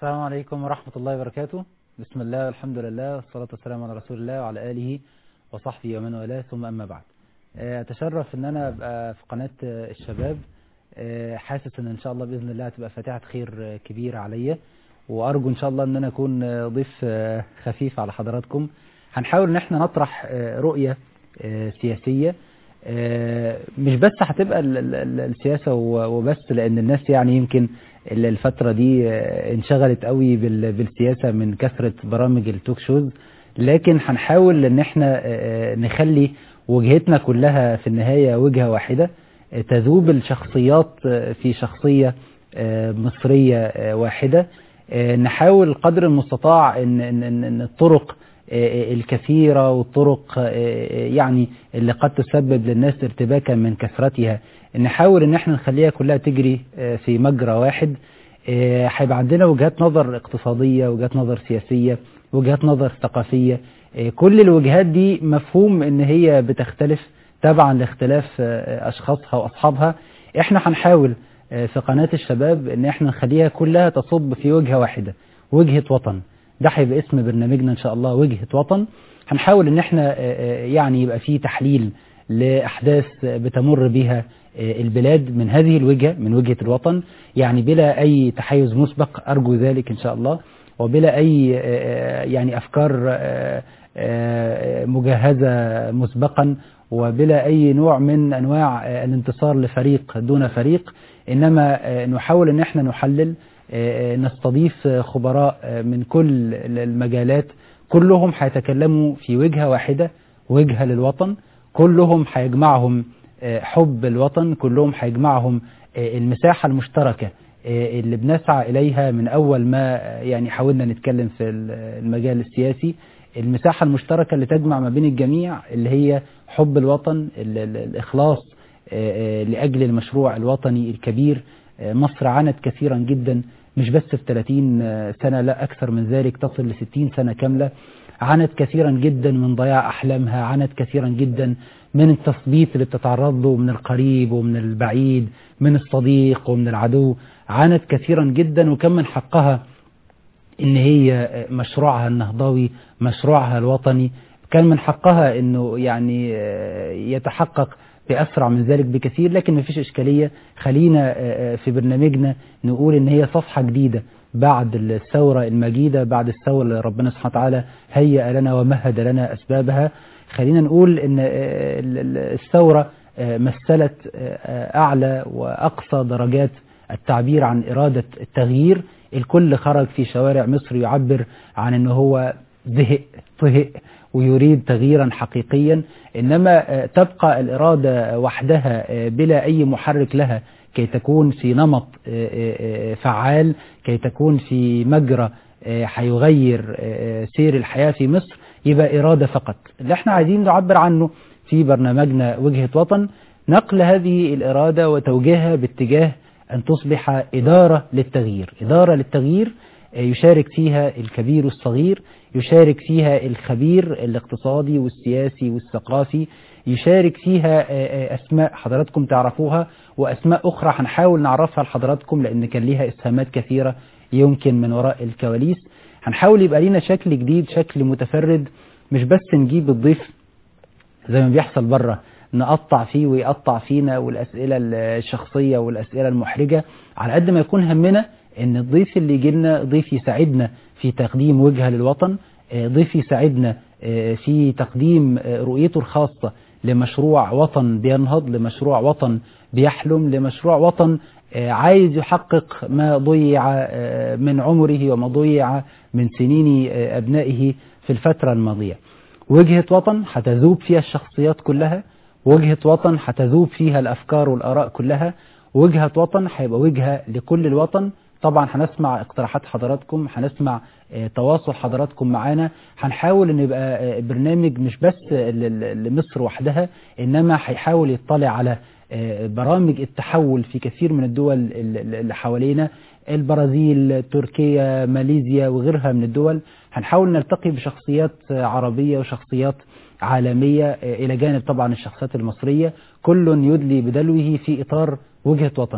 السلام عليكم ورحمة الله وبركاته بسم الله والحمد لله والصلاة والسلام على رسول الله وعلى آله وصحبه ومن والاه ثم أما بعد أتشرف أن أنا أبقى في قناة الشباب حاسس أن إن شاء الله بإذن الله هتبقى فاتحة خير كبيرة عليا وأرجو إن شاء الله أن أنا أكون ضيف خفيف على حضراتكم هنحاول أن احنا نطرح رؤية سياسية مش بس هتبقى السياسة وبس لأن الناس يعني يمكن الفترة دي انشغلت قوي بالسياسة من كثرة برامج التوك شوز لكن هنحاول ان احنا نخلي وجهتنا كلها في النهاية وجهة واحدة تذوب الشخصيات في شخصية مصرية واحدة نحاول قدر المستطاع ان, إن, إن الطرق الكثيرة والطرق يعني اللي قد تسبب للناس ارتباكا من كثرتها نحاول ان احنا نخليها كلها تجري في مجرى واحد هيبقى عندنا وجهات نظر اقتصادية وجهات نظر سياسية وجهات نظر ثقافية كل الوجهات دي مفهوم ان هي بتختلف تبعا لاختلاف اشخاصها واصحابها احنا هنحاول في قناة الشباب ان احنا نخليها كلها تصب في وجهة واحدة وجهة وطن ده هيبقى اسم برنامجنا ان شاء الله وجهة وطن هنحاول ان احنا يعني يبقى فيه تحليل لأحداث بتمر بها البلاد من هذه الوجهة من وجهة الوطن يعني بلا أي تحيز مسبق أرجو ذلك إن شاء الله وبلا أي يعني أفكار مجهزة مسبقا وبلا أي نوع من أنواع الانتصار لفريق دون فريق إنما نحاول أن احنا نحلل نستضيف خبراء من كل المجالات كلهم هيتكلموا في وجهة واحدة وجهة للوطن كلهم هيجمعهم حب الوطن كلهم هيجمعهم المساحة المشتركة اللي بنسعى إليها من أول ما يعني حاولنا نتكلم في المجال السياسي المساحة المشتركة اللي تجمع ما بين الجميع اللي هي حب الوطن الإخلاص لأجل المشروع الوطني الكبير مصر عانت كثيرا جدا مش بس في 30 سنة لا أكثر من ذلك تصل ل 60 سنة كاملة عانت كثيرا جدا من ضياع أحلامها عانت كثيرا جدا من التثبيط اللي بتتعرض له من القريب ومن البعيد من الصديق ومن العدو عانت كثيرا جدا وكان من حقها ان هي مشروعها النهضوي مشروعها الوطني كان من حقها انه يعني يتحقق بأسرع من ذلك بكثير لكن مفيش إشكالية خلينا في برنامجنا نقول ان هي صفحة جديدة بعد الثورة المجيدة بعد الثورة اللي ربنا سبحانه وتعالى هيأ لنا ومهد لنا أسبابها خلينا نقول ان الثورة مثلت أعلى وأقصى درجات التعبير عن إرادة التغيير الكل خرج في شوارع مصر يعبر عن أنه هو زهق طهق ويريد تغييرا حقيقيا إنما تبقى الإرادة وحدها بلا أي محرك لها كي تكون في نمط فعال كي تكون في مجرى هيغير سير الحياة في مصر يبقى إرادة فقط اللي احنا عايزين نعبر عنه في برنامجنا وجهة وطن نقل هذه الإرادة وتوجيهها باتجاه أن تصبح إدارة للتغيير إدارة للتغيير يشارك فيها الكبير والصغير يشارك فيها الخبير الاقتصادي والسياسي والثقافي يشارك فيها أسماء حضراتكم تعرفوها وأسماء أخرى هنحاول نعرفها لحضراتكم لأن كان ليها إسهامات كثيرة يمكن من وراء الكواليس هنحاول يبقى لينا شكل جديد شكل متفرد مش بس نجيب الضيف زي ما بيحصل بره نقطع فيه ويقطع فينا والأسئلة الشخصية والأسئلة المحرجة على قد ما يكون همنا ان الضيف اللي يجي لنا ضيف يساعدنا في تقديم وجهة للوطن ضيف يساعدنا في تقديم رؤيته الخاصة لمشروع وطن بينهض لمشروع وطن بيحلم لمشروع وطن عايز يحقق ما ضيع من عمره وما ضيع من سنين أبنائه في الفترة الماضية وجهة وطن هتذوب فيها الشخصيات كلها وجهة وطن هتذوب فيها الأفكار والآراء كلها وجهة وطن هيبقى وجهة لكل الوطن طبعا هنسمع اقتراحات حضراتكم هنسمع تواصل حضراتكم معانا هنحاول ان يبقى برنامج مش بس لمصر وحدها انما هيحاول يطلع على برامج التحول في كثير من الدول اللي حوالينا البرازيل تركيا ماليزيا وغيرها من الدول هنحاول نلتقي بشخصيات عربية وشخصيات عالمية إلى جانب طبعا الشخصيات المصرية كل يدلي بدلوه في إطار وجهة وطن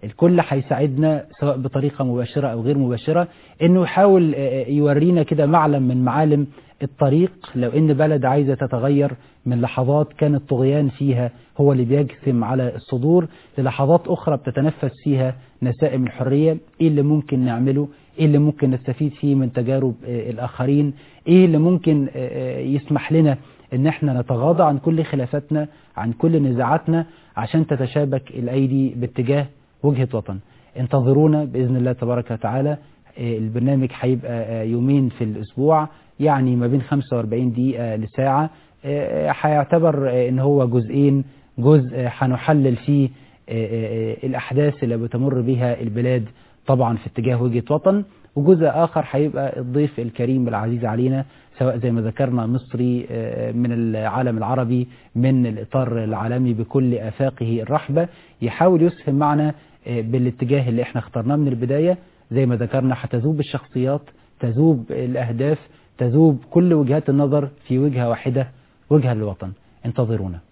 الكل هيساعدنا سواء بطريقة مباشرة أو غير مباشرة إنه يحاول آه، يورينا كده معلم من معالم الطريق لو إن بلد عايزة تتغير من لحظات كان الطغيان فيها هو اللي بيجثم على الصدور للحظات أخرى بتتنفس فيها نسائم الحرية إيه اللي ممكن نعمله إيه اللي ممكن نستفيد فيه من تجارب آه، الآخرين إيه اللي ممكن آه، آه، يسمح لنا إن احنا نتغاضى عن كل خلافاتنا عن كل نزاعاتنا عشان تتشابك الأيدي باتجاه وجهة وطن انتظرونا بإذن الله تبارك وتعالى آه، البرنامج هيبقى آه، يومين في الأسبوع يعني ما بين 45 دقيقة لساعة آه، هيعتبر آه، إن هو جزئين جزء آه، هنحلل فيه آه، آه، الأحداث اللي بتمر بها البلاد طبعا في اتجاه وجهة وطن وجزء آخر هيبقى الضيف الكريم العزيز علينا سواء زي ما ذكرنا مصري آه، من العالم العربي من الإطار العالمي بكل آفاقه الرحبة يحاول يسهم معنا آه، بالاتجاه اللي احنا اخترناه من البداية زي ما ذكرنا هتذوب الشخصيات تذوب الأهداف تذوب كل وجهات النظر في وجهة واحدة وجهة للوطن انتظرونا